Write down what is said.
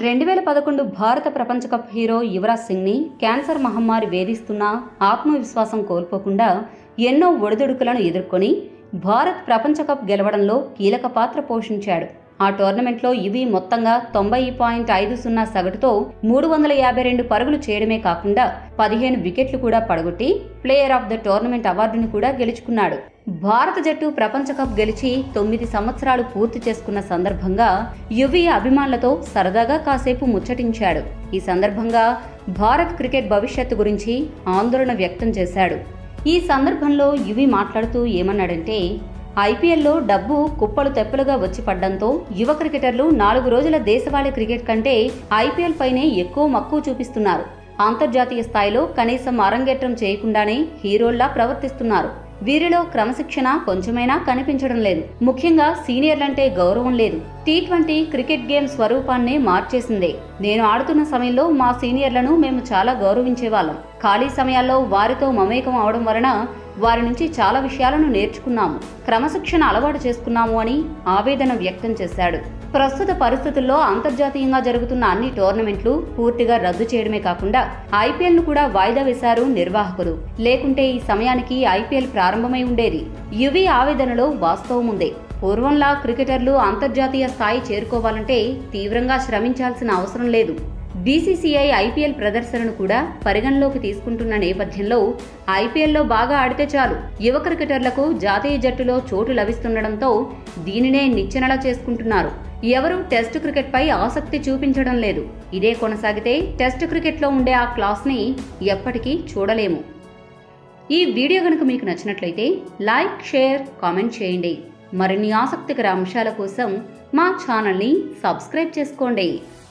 రెండు వేల పదకొండు భారత ప్రపంచ కప్ హీరో యువరాజ్ సింగ్ని క్యాన్సర్ మహమ్మారి వేధిస్తున్న ఆత్మవిశ్వాసం కోల్పోకుండా ఎన్నో ఒడిదుడుకులను ఎదుర్కొని భారత్ ప్రపంచ కప్ గెలవడంలో కీలక పాత్ర పోషించాడు ఆ టోర్నమెంట్లో యువి మొత్తంగా తొంభై పాయింట్ ఐదు సున్నా సగటుతో మూడు వందల యాభై రెండు పరుగులు చేయడమే కాకుండా పదిహేను వికెట్లు కూడా పడగొట్టి ప్లేయర్ ఆఫ్ ద టోర్నమెంట్ అవార్డును కూడా గెలుచుకున్నాడు భారత జట్టు ప్రపంచ కప్ గెలిచి తొమ్మిది సంవత్సరాలు పూర్తి చేసుకున్న సందర్భంగా యువి అభిమానులతో సరదాగా కాసేపు ముచ్చటించాడు ఈ సందర్భంగా భారత్ క్రికెట్ భవిష్యత్తు గురించి ఆందోళన వ్యక్తం చేశాడు ఈ సందర్భంలో యువి మాట్లాడుతూ ఏమన్నాడంటే ఐపీఎల్లో డబ్బు కుప్పలు తెప్పలుగా వచ్చి పడ్డంతో యువ క్రికెటర్లు నాలుగు రోజుల దేశవాళీ క్రికెట్ కంటే ఐపీఎల్ పైనే ఎక్కువ మక్కువ చూపిస్తున్నారు అంతర్జాతీయ స్థాయిలో కనీసం అరంగేట్రం చేయకుండానే హీరోల్లా ప్రవర్తిస్తున్నారు వీరిలో క్రమశిక్షణ కొంచెమైనా కనిపించడం లేదు ముఖ్యంగా సీనియర్లంటే గౌరవం లేదు టీ ట్వంటీ క్రికెట్ గేమ్ స్వరూపాన్నే మార్చేసిందే నేను ఆడుతున్న సమయంలో మా సీనియర్లను మేము చాలా గౌరవించేవాళ్ళం ఖాళీ సమయాల్లో వారితో మమేకం అవడం వలన వారి నుంచి చాలా విషయాలను నేర్చుకున్నాము క్రమశిక్షణ అలవాటు చేసుకున్నాము అని ఆవేదన వ్యక్తం చేశాడు ప్రస్తుత పరిస్థితుల్లో అంతర్జాతీయంగా జరుగుతున్న అన్ని టోర్నమెంట్లు పూర్తిగా రద్దు చేయడమే కాకుండా ఐపీఎల్ ను కూడా వాయిదా వేశారు నిర్వాహకులు లేకుంటే ఈ సమయానికి ఐపీఎల్ ప్రారంభమై ఉండేది యువి ఆవేదనలో వాస్తవం ఉంది పూర్వంలా క్రికెటర్లు అంతర్జాతీయ స్థాయి చేరుకోవాలంటే తీవ్రంగా శ్రమించాల్సిన అవసరం లేదు బీసీసీఐ ఐపీఎల్ ప్రదర్శనను కూడా పరిగణలోకి తీసుకుంటున్న నేపథ్యంలో ఐపీఎల్లో బాగా ఆడితే చాలు యువ క్రికెటర్లకు జాతీయ జట్టులో చోటు లభిస్తుండటంతో దీనినే నిచ్చెనలా చేసుకుంటున్నారు ఎవరూ టెస్ట్ క్రికెట్పై ఆసక్తి చూపించడం లేదు ఇదే కొనసాగితే టెస్ట్ క్రికెట్లో ఉండే ఆ క్లాస్ని ఎప్పటికీ చూడలేము ఈ వీడియో కనుక మీకు నచ్చినట్లయితే లైక్ షేర్ కామెంట్ చేయండి మరిన్ని ఆసక్తికర అంశాల కోసం మా ఛానల్ని సబ్స్క్రైబ్ చేసుకోండి